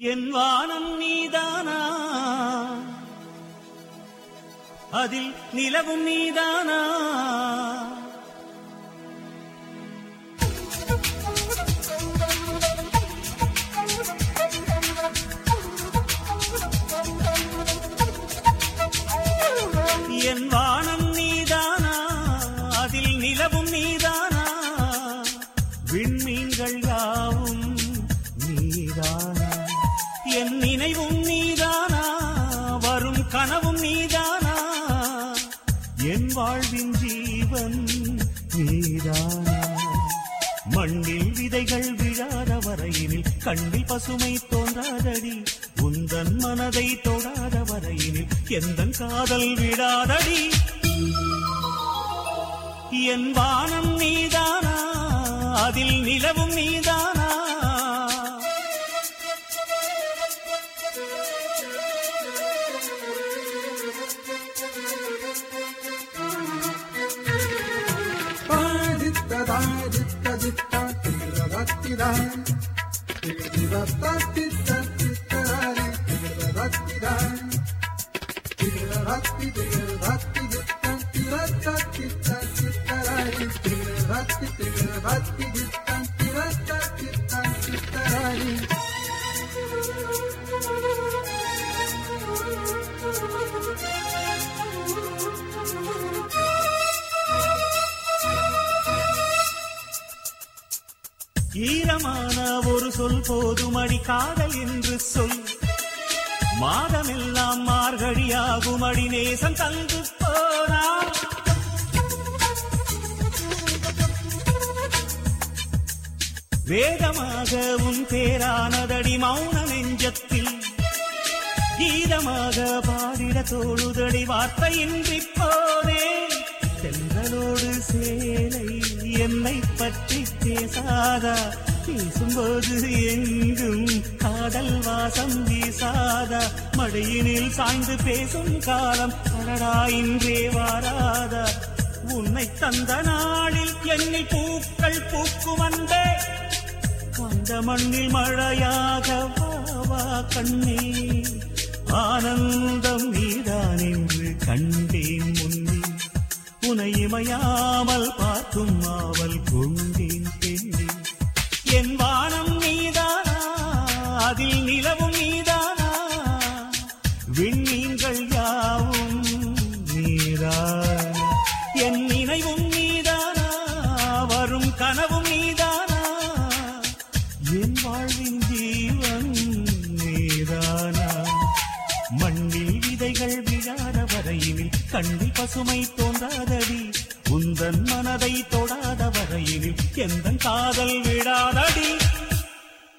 என் வானம் நீதானா அதில் நிலவும் நீதானா என் வானம் நீதானா அதில் நிலவும் நீதானா விண்மீன்கள் யாவும் நீதானா என் நினைவும் நீதானா வரும் கனவும் நீதானா என் வாழ்வின் ஜீவன் நீதானா மண்ணில் விதைகள் விழாத வரையினில் கண்ணில் பசுமை தோன்றாதடி உந்தன் மனதை தொடாத வரையினில் எந்தன் காதல் விடாதடி என் வானம் நீதானா அதில் நிலவும் நீதானா ஈரமான ஒரு சொல் போதுமடி காதல் என்று சொல் மாதமெல்லாம் மார்கழியாகும் அடி நேசம் தந்து போனா வேதமாக உன் பேரானதடி மௌன நெஞ்சத்தில் கீதமாக பாடிட தோழுதடி வார்த்தையின்றி போனே சென்றலோடு சேலை என்னை பற்றி பேசாதா பேசும்போது எங்கும் காதல் வாசம் வீசாதா மடியினில் சாய்ந்து பேசும் காலம் அடடா இன்றே வாராதா உன்னை தந்த நாளில் எண்ணில் பூக்கள் பூக்கும் அன்பே அந்த மண்ணில் மழையாக வாவா கண்ணே ஆனந்தம் நீதான் என்று கண்டேன் முன்னே உனை இமையாமல் பார்க்கும் ஆவல் கொண்டேன் பெண்ணே என் வானம் நீதானா அதில் நிலவும் நீதானா விண்மீன்கள் யாவும் நீதானா என் நினைவும் நீதானா வரும் கனவும் நீதானா என் வாழ்வின் ஜீவன் நீதானா மண்ணில் விதைகள் விழாத வரையினில் கண்ணில் பசுமை தோன்றாதடி உந்தன் மனதை தொடாத வரையினில் எந்த காதல் விடாதடி